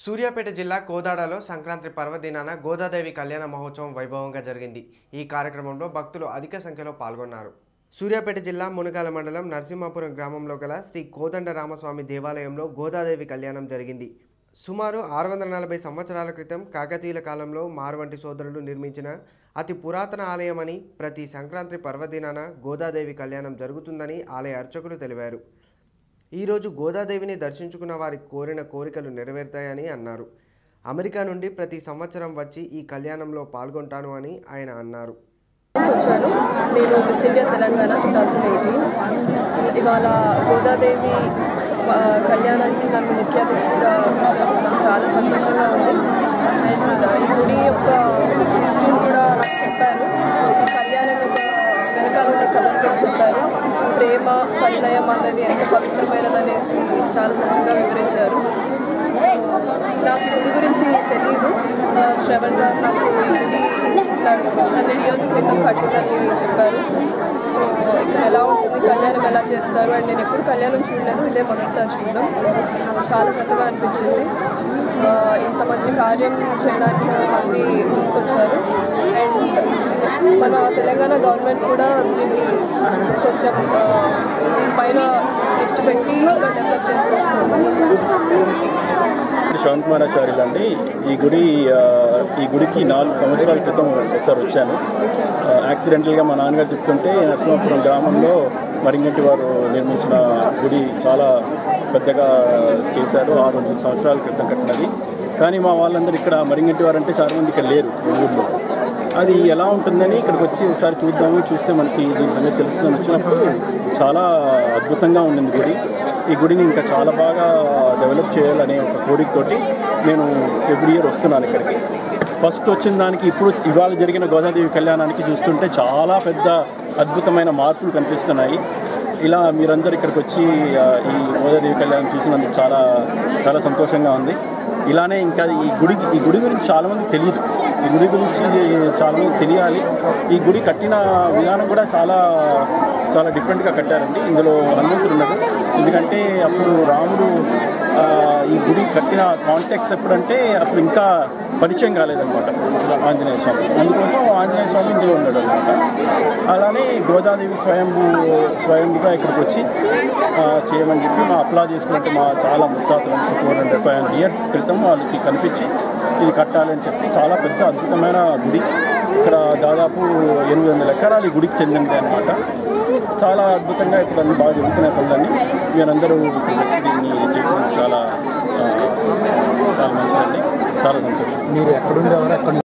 సూర్యాపేట జిల్లా కోదాడలో సంక్రాంతి పర్వదినాన గోదాదేవి కళ్యాణ మహోత్సవం వైభవంగా జరిగింది ఈ కార్యక్రమంలో భక్తులు అధిక సంఖ్యలో పాల్గొన్నారు సూర్యాపేట జిల్లా మునగాల మండలం నరసింహాపురం గ్రామంలో గల శ్రీ కోదండ రామస్వామి దేవాలయంలో గోదాదేవి కళ్యాణం జరిగింది సుమారు ఆరు వందల నలభై సంవత్సరాల క్రితం కాకతీయుల కాలంలో మార్వంటి సోదరులు నిర్మించిన అతి పురాతన ఆలయమని ప్రతి సంక్రాంతి పర్వదినాన గోదాదేవి కళ్యాణం జరుగుతుందని ఆలయ అర్చకులు తెలిపారు ఈరోజు గోదాదేవిని దర్శించుకున్న వారి కోరిన కోరికలు నెరవేరుతాయని అన్నారు అమెరికా నుండి ప్రతి సంవత్సరం వచ్చి ఈ కళ్యాణంలో పాల్గొంటాను అని ఆయన అన్నారు వచ్చాను నేను miss India Telangana two thousand eighteen ఇవాళ గోదాదేవి ఆ, కళ్యాణానికి నన్ను ముఖ్య అతిథిగా పిలిచినందుకు నాకు చాలా సంతోషంగా ఉంది అండ్ ఈ గుడి యొక్క హిస్టరీని కూడా నాకు చెప్పారు ఈ కళ్యాణం యొక్క వెనకాల ఉన్న కథను కూడా చెప్పారు ప్రేమ పరిణయం అన్నది ఎంత పవిత్రమైనది అనేది చాలా చక్కగా వివరించారు నాకు ఈ గుడి గురించి తెలియదు ఆ, శ్రవణ్ గారు నాకు ఈ గుడి ఇట్లా సిక్స్ హండ్రెడ్ ఇయర్స్ క్రితం కట్టిందని చెప్పారు సో ఇక్కడ ఎలా ఉంటుంది కళ్యాణం ఎలా చేస్తారు అండ్ నేను ఎప్పుడు కళ్యాణం చూడలేదు ఇదే మొదటిసారి చూడడం చాలా చక్కగా అనిపించింది ఆ, ఇంత మంచి కార్యం చేయడానికి మంది ముందుకొచ్చారు అండ్ మన తెలంగాణ గవర్నమెంట్ కూడా దీన్ని కొంచెం ఆ, దీనిపైన దృష్టి పెట్టి ఇంకా డెవలప్ చేస్తారు శ్రవణ్ కుమారాచార్యులు అండి ఈ గుడి ఆ, ఈ గుడికి నాలుగు సంవత్సరాల క్రితం ఒకసారి వచ్చాను ఆ, యాక్సిడెంటల్గా మా నాన్నగారు చెప్తుంటే నరసింహాపురం గ్రామంలో మరింగంటి వారు నిర్మించిన గుడి చాలా పెద్దగా చేశారు ఆరు వందల సంవత్సరాల క్రితం కట్టినది కానీ మా వాళ్ళందరూ ఇక్కడ మరింగంటి వారు అంటే చాలా మంది ఇక్కడ లేరు ఈ ఊళ్ళో అది ఎలా ఉంటుందని ఇక్కడికి వచ్చి ఒకసారి చూద్దాము చూస్తే మనకి దీని సంగతి తెలుస్తుందని వచ్చినప్పుడు చాలా అద్భుతంగా ఉండింది గుడి ఈ గుడిని ఇంకా చాలా బాగా డెవలప్ చేయాలనే ఒక కోరికతోటి నేను ఎవ్రీ ఇయర్ వస్తున్నాను ఇక్కడికి ఫస్ట్ వచ్చిన దానికి ఇప్పుడు ఇవాళ జరిగిన గోదాదేవి కళ్యాణానికి చూస్తుంటే చాలా పెద్ద అద్భుతమైన మార్పులు కనిపిస్తున్నాయి ఇలా మీరందరూ ఇక్కడికి వచ్చి ఆ, ఈ గోదాదేవి కళ్యాణం చూసినందుకు చాలా చాలా సంతోషంగా ఉంది ఇలానే ఇంకా ఈ గుడికి ఈ గుడి గురించి చాలామందికి తెలియదు ఈ గుడి గురించి చాలామంది తెలియాలి ఈ గుడి కట్టిన విధానం కూడా చాలా చాలా డిఫరెంట్గా కట్టారండి ఇందులో హనుమంతుడు ఉన్నాడు ఎందుకంటే అప్పుడు రాముడు ఆ, ఈ గుడి కట్టిన కాంటెక్స్ ఎప్పుడంటే అప్పుడు ఇంకా పరిచయం కాలేదన్నమాట ఆంజనేయ స్వామి అందుకోసం ఆంజనేయ స్వామి ఇందులో ఉన్నాడు అనమాట అలానే గోదాదేవి స్వయంభూ స్వయంగా ఇక్కడికి వచ్చి ఆ, చేయమని చెప్పి మా అప్లా చేసుకుంటే మా చాలా ముత్తాతలు four hundred five hundred years క్రితం వాళ్ళకి కనిపించి ఇది కట్టాలని చెప్పి చాలా పెద్ద అద్భుతమైన గుడి ఇక్కడ దాదాపు ఎనిమిది వందల ఎకరాలు ఈ గుడికి చెందింది అనమాట చాలా అద్భుతంగా ఇక్కడ అన్ని బాగా జరుగుతున్నాయి పనులన్నీ మీరందరూ ఇక్కడికి వచ్చి దీన్ని చేసినందుకు చాలా ఆ, చాలా మంచిదండి చాలా సంతోషం మీరు ఎక్కడుండేవారు ఎక్కడ